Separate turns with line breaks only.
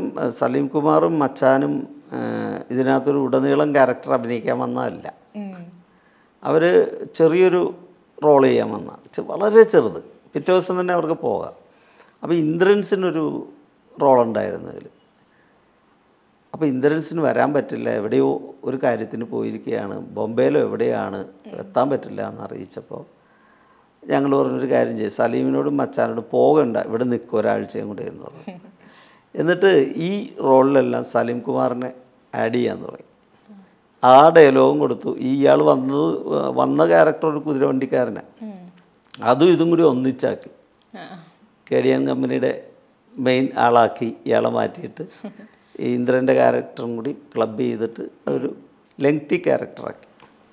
ഏഹ്, സലീം കുമാറും മച്ചാനും ഏഹ്, ഇതിനകത്തൊരു ഉടനീളം ക്യാരക്ടർ അഭിനയിക്കാൻ വന്നതല്ല
ഉം.
അവർ ചെറിയൊരു റോൾ ചെയ്യാൻ വന്നതാണ് ചെ- വളരെ ചെറുത് പിറ്റേ ദിവസം തന്നെ അവർക്ക് പോകാം അപ്പോൾ ഇന്ദ്രൻസിനൊരു റോളുണ്ടായിരുന്നു അതിൽ അപ്പോൾ ഇന്ദ്രൻസിന് വരാൻ പറ്റില്ല എവിടെയോ ഒരു കാര്യത്തിന് പോയിരിക്കുകയാണ് ബോംബെയിലോ എവിടെയാണ് എത്താൻ പറ്റില്ല എന്ന് അറിയിച്ചപ്പോൾ ഞങ്ങൾ പറഞ്ഞൊരു കാര്യം ചെയ്യും സലീമിനോടും മച്ചാനോടും പോകണ്ട ഇവിടെ നിൽക്കും ഒരാഴ്ചയും കൂടെ എന്ന് പറഞ്ഞു എന്നിട്ട് ഈ റോളിലെല്ലാം സലീം കുമാറിനെ ആഡ് ചെയ്യാൻ തുടങ്ങി ആ ഡയലോഗും കൊടുത്തു ഈ ഇയാൾ വന്നത് വന്ന ക്യാരക്ടർ ഒരു കുതിരവണ്ടിക്കാരനാണ് അതും ഇതും കൂടി ഒന്നിച്ചാക്കി
ആ.
കെ ഡി എൻ കമ്പനിയുടെ മെയിൻ ആളാക്കി ഇയാളെ മാറ്റിയിട്ട് ഈ ഇന്ദ്രൻ്റെ ക്യാരക്ടറും കൂടി ക്ലബ് ചെയ്തിട്ട് ഒരു ലെങ്തി ക്യാരക്ടറാക്കി